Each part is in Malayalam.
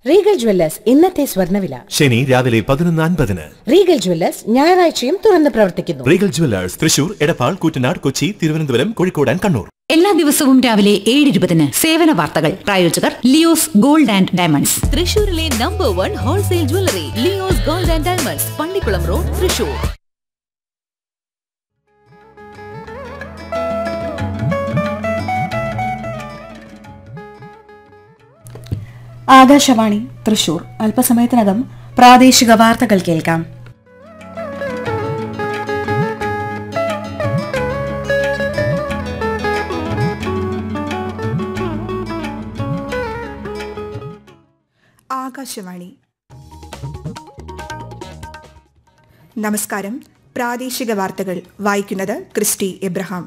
റീഗൽ ജ്വല്ലേഴ്സ് ഇന്നത്തെ സ്വർണ്ണവില ശനി രാവിലെ പതിനൊന്ന് അൻപതിന് റീഗൽ ജ്വല്ലേഴ്സ് ഞായറാഴ്ചയും തുറന്ന് പ്രവർത്തിക്കുന്നു Regal jewellers Thrissur Edappal Koottanad Kochi Thiruvananthapuram Kozhikode and Kannur എല്ലാ ദിവസവും രാവിലെ ഏഴ് ഇരുപതിന് സേവന വാർത്തകൾ പ്രായോജകർ ലിയോസ് ഗോൾഡ് ആൻഡ് ഡയമണ്ട്സ് തൃശൂരിലെ number one wholesale jewellery Leo's gold and diamonds Pallikkulam road Thrissur Akashvani Thrissur അല്പസമയത്തിനകം പ്രാദേശിക വാർത്തകൾ കേൾക്കാം ആകാശവാണി നമസ്കാരം പ്രാദേശിക വാർത്തകൾ വായിക്കുന്നത് ക്രിസ്റ്റി എബ്രഹാം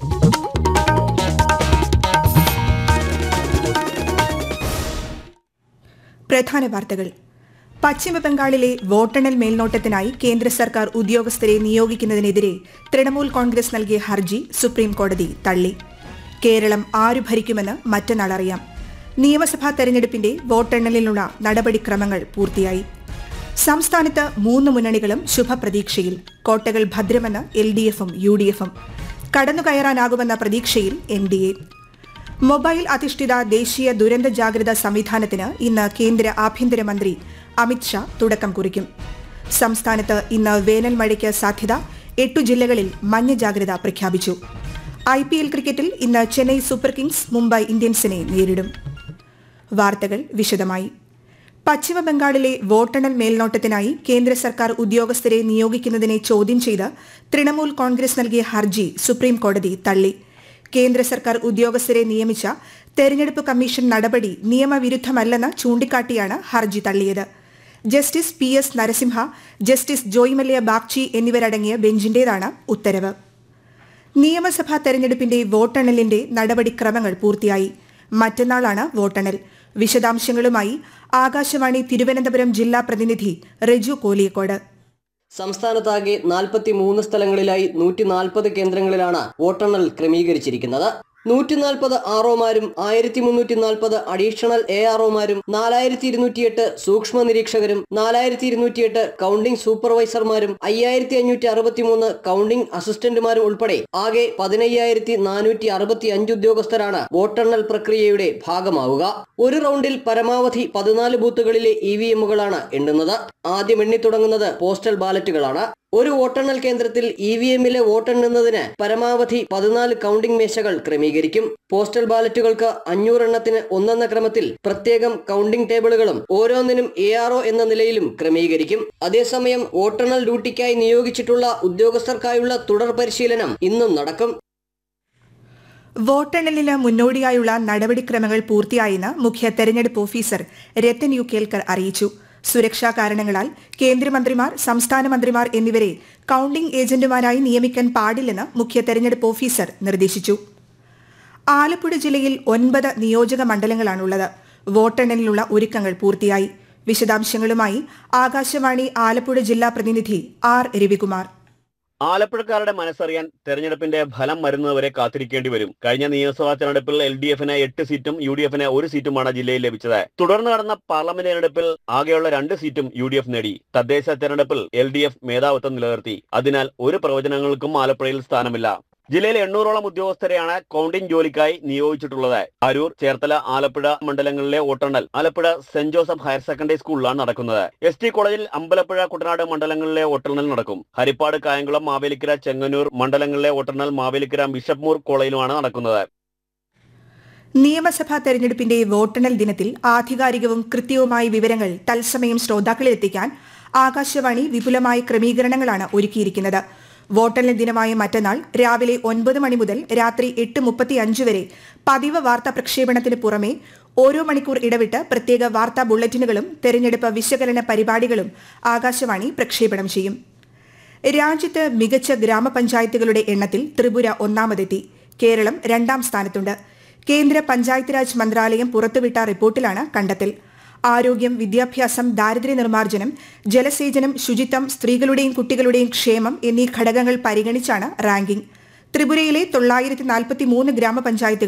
പ്രധാന വാർത്തകൾ പശ്ചിമബംഗാളിലെ വോട്ടെണ്ണൽ മേൽനോട്ടത്തിനായി കേന്ദ്ര സർക്കാർ ഉദ്യോഗസ്ഥരെ നിയോഗിക്കുന്നതിനെതിരെ തൃണമൂൽ കോൺഗ്രസ് നൽകിയ ഹർജി സുപ്രീം കോടതി തള്ളി കേരളം ആരു ഭരിക്കുമെന്ന് മറ്റന്നാൾ അറിയാം നിയമസഭാ തെരഞ്ഞെടുപ്പിന്റെ വോട്ടെണ്ണലിനുള്ള നടപടിക്രമങ്ങൾ പൂർത്തിയായി സംസ്ഥാനത്ത് മൂന്ന് മുന്നണികളും ശുഭപ്രതീക്ഷയിൽ കോട്ടകൾ ഭദ്രമെന്ന് എൽ ഡി എഫും യു ഡി എഫും കടന്നുകയറാനാകുമെന്ന പ്രതീക്ഷയിൽ എൻ ഡി എ മൊബൈൽ അധിഷ്ഠിത ദേശീയ ദുരന്ത ജാഗ്രത സംവിധാനത്തിന് ഇന്ന് കേന്ദ്ര ആഭ്യന്തരമന്ത്രി അമിത്ഷാ തുടക്കം കുറിക്കും സംസ്ഥാനത്ത് ഇന്ന് വേനൽ മഴയ്ക്ക് സാധ്യത എട്ടു ജില്ലകളിൽ മഞ്ഞ ജാഗ്രത പ്രഖ്യാപിച്ചു ഐ പി എൽ ക്രിക്കറ്റിൽ ഇന്ന് ചെന്നൈ സൂപ്പർ കിങ്സ് മുംബൈ ഇന്ത്യൻസിനെ നേരിടും വാർത്തകൾ വിശദമായി പശ്ചിമബംഗാളിലെ വോട്ടെണ്ണൽ മേൽനോട്ടത്തിനായി കേന്ദ്ര സർക്കാർ ഉദ്യോഗസ്ഥരെ നിയോഗിക്കുന്നതിനെ ചോദ്യം ചെയ്ത് തൃണമൂൽ കോൺഗ്രസ് നൽകിയ ഹർജി സുപ്രീം കോടതി തള്ളി കേന്ദ്ര സർക്കാർ ഉദ്യോഗസ്ഥരെ നിയമിച്ച തെരഞ്ഞെടുപ്പ് കമ്മീഷൻ നടപടി നിയമവിരുദ്ധമല്ലെന്ന് ചൂണ്ടിക്കാട്ടിയാണ് ഹർജി തള്ളിയത് justice P S Narasimha justice Joymalya Bagchi എന്നിവരടങ്ങിയ ബെഞ്ചിന്റേതാണ് ഉത്തരവ് നിയമസഭാ തെരഞ്ഞെടുപ്പിന്റെ വോട്ടെണ്ണലിന്റെ നടപടിക്രമങ്ങൾ പൂർത്തിയായി മറ്റന്നാളാണ് വോട്ടെണ്ണൽ വിശദാംശങ്ങളുമായി ആകാശവാണി തിരുവനന്തപുരം ജില്ലാ പ്രതിനിധി റെജു കോലിയക്കോട് സംസ്ഥാനത്താകെ നാൽപ്പത്തി മൂന്ന് സ്ഥലങ്ങളിലായി നൂറ്റി നാൽപ്പത് കേന്ദ്രങ്ങളിലാണ് വോട്ടെണ്ണൽ ക്രമീകരിച്ചിരിക്കുന്നത് നൂറ്റി നാൽപ്പത് ആർഒമാരും ആയിരത്തി മുന്നൂറ്റി നാൽപ്പത് അഡീഷണൽ എ ആർഒമാരും നാലായിരത്തി ഇരുന്നൂറ്റിയെട്ട് സൂക്ഷ്മ നിരീക്ഷകരും നാലായിരത്തി ഇരുന്നൂറ്റിയെട്ട് കൗണ്ടിംഗ് സൂപ്പർവൈസർമാരും അയ്യായിരത്തി അഞ്ഞൂറ്റി അറുപത്തിമൂന്ന് കൗണ്ടിംഗ് അസിസ്റ്റന്റുമാരും ഉൾപ്പെടെ ആകെ പതിനയ്യായിരത്തി നാനൂറ്റി അറുപത്തി അഞ്ച് ഉദ്യോഗസ്ഥരാണ് വോട്ടെണ്ണൽ പ്രക്രിയയുടെ ഭാഗമാവുക ഒരു റൗണ്ടിൽ പരമാവധി പതിനാല് ബൂത്തുകളിലെ ഇ വി എമ്മുകളാണ് എണ്ണുന്നത് ആദ്യം എണ്ണി തുടങ്ങുന്നത് പോസ്റ്റൽ ബാലറ്റുകളാണ് ഒരു വോട്ടെണ്ണൽ കേന്ദ്രത്തിൽ ഇ വി എമ്മിലെ വോട്ടെണ്ണുന്നതിന് പരമാവധി പതിനാല് കൗണ്ടിംഗ് മേശകൾ ക്രമീകരിക്കും പോസ്റ്റൽ ബാലറ്റുകൾക്ക് അഞ്ഞൂറെണ്ണത്തിന് ഒന്നെന്ന ക്രമത്തിൽ പ്രത്യേകം കൗണ്ടിംഗ് ടേബിളുകളും ഓരോന്നിനും എ ആർഒ എന്ന നിലയിലും ക്രമീകരിക്കും അതേസമയം വോട്ടെണ്ണൽ ഡ്യൂട്ടിക്കായി നിയോഗിച്ചിട്ടുള്ള ഉദ്യോഗസ്ഥർക്കായുള്ള തുടർ പരിശീലനം ഇന്നും നടക്കും വോട്ടെണ്ണലിന് മുന്നോടിയായുള്ള നടപടിക്രമങ്ങൾ പൂർത്തിയായെന്ന് മുഖ്യ തെരഞ്ഞെടുപ്പ് ഓഫീസർ രത്തൻ യു കേൽക്കർ അറിയിച്ചു സുരക്ഷാ കാരണങ്ങളാൽ കേന്ദ്രമന്ത്രിമാർ സംസ്ഥാന മന്ത്രിമാർ എന്നിവരെ കൌണ്ടിംഗ് ഏജന്റുമാരായി നിയമിക്കാൻ പാടില്ലെന്ന് മുഖ്യ തെരഞ്ഞെടുപ്പ് ഓഫീസർ നിർദ്ദേശിച്ചു ആലപ്പുഴ ജില്ലയിൽ ഒൻപത് നിയോജക മണ്ഡലങ്ങളാണുള്ളത് വോട്ടെണ്ണലിനുള്ള ഒരുക്കങ്ങൾ പൂർത്തിയായി വിശദാംശങ്ങളുമായി ആകാശവാണി ആലപ്പുഴ ജില്ലാ പ്രതിനിധി ആർ രവികുമാർ ആലപ്പുഴക്കാരുടെ മനസ്സറിയാൻ തെരഞ്ഞെടുപ്പിന്റെ ഫലം വരുന്നതുവരെ കാത്തിരിക്കേണ്ടി വരും കഴിഞ്ഞ നിയമസഭാ തെരഞ്ഞെടുപ്പിൽ എൽ ഡി എഫിന് എട്ട് സീറ്റും യു ഡി എഫിന് ഒരു സീറ്റുമാണ് ജില്ലയിൽ ലഭിച്ചത് തുടർന്ന് നടന്ന പാർലമെന്റ് തെരഞ്ഞെടുപ്പിൽ ആകെയുള്ള രണ്ട് സീറ്റും യു ഡി എഫ് നേടി തദ്ദേശ തെരഞ്ഞെടുപ്പിൽ എൽ ഡി എഫ് മേധാവിത്വം നിലനിർത്തി അതിനാൽ ഒരു പ്രവചനങ്ങൾക്കും ആലപ്പുഴയിൽ സ്ഥാനമില്ല ജില്ലയിൽ എണ്ണൂറോളം ഉദ്യോഗസ്ഥരെയാണ് കൗണ്ടിംഗ് ജോലിക്കായി നിയോഗിച്ചിട്ടുള്ളത് അരൂർ ചേർത്തല ആലപ്പുഴ മണ്ഡലങ്ങളിലെ വോട്ടെണ്ണൽ Alappuzha saint Joseph higher secondary സ്കൂളിലാണ് നടക്കുന്നത് എസ് ടി കോളേജിൽ അമ്പലപ്പുഴ കുട്ടനാട് മണ്ഡലങ്ങളിലെ വോട്ടെണ്ണൽ നടക്കും ഹരിപ്പാട് കായംകുളം മാവേലിക്കര ചെങ്ങന്നൂർ മണ്ഡലങ്ങളിലെ വോട്ടെണ്ണൽ മാവേലിക്കര ബിഷപ്പ്മൂർ കോളേജിലുമാണ് നടക്കുന്നത് നിയമസഭാ തെരഞ്ഞെടുപ്പിന്റെ വോട്ടെണ്ണൽ ദിനത്തിൽ ആധികാരികവും കൃത്യവുമായ വിവരങ്ങൾ തത്സമയം ശ്രോതാക്കളിലെത്തിക്കാൻ ആകാശവാണി വിപുലമായ ക്രമീകരണങ്ങളാണ് ഒരുക്കിയിരിക്കുന്നത് വോട്ടെണ്ണൽ ദിനമായ മറ്റന്നാൾ രാവിലെ ഒൻപത് മണി മുതൽ രാത്രി എട്ട് മുപ്പത്തി അഞ്ച് വരെ പതിവ് വാർത്താ പ്രക്ഷേപണത്തിന് പുറമെ ഓരോ മണിക്കൂർ ഇടവിട്ട് പ്രത്യേക വാർത്താ ബുള്ളറ്റിനുകളും തെരഞ്ഞെടുപ്പ് വിശകലന പരിപാടികളും ആകാശവാണി പ്രക്ഷേപണം ചെയ്യും രാജ്യത്ത് മികച്ച ഗ്രാമപഞ്ചായത്തുകളുടെ എണ്ണത്തിൽ ത്രിപുര ഒന്നാമതെത്തി കേരളം രണ്ടാം സ്ഥാനത്തുണ്ട് കേന്ദ്ര പഞ്ചായത്ത് രാജ് മന്ത്രാലയം പുറത്തുവിട്ട റിപ്പോർട്ടിലാണ് കണ്ടെത്തൽ ആരോഗ്യം വിദ്യാഭ്യാസം ദാരിദ്ര്യ നിർമ്മാർജ്ജനം ജലസേചനം ശുചിത്വം സ്ത്രീകളുടെയും കുട്ടികളുടെയും ക്ഷേമം എന്നീ ഘടകങ്ങൾ പരിഗണിച്ചാണ് റാങ്കിംഗ് ത്രിപുരയിലെ തൊള്ളായിരത്തി നാൽപ്പത്തി മൂന്ന് ഗ്രാമപഞ്ചായത്തുകൾ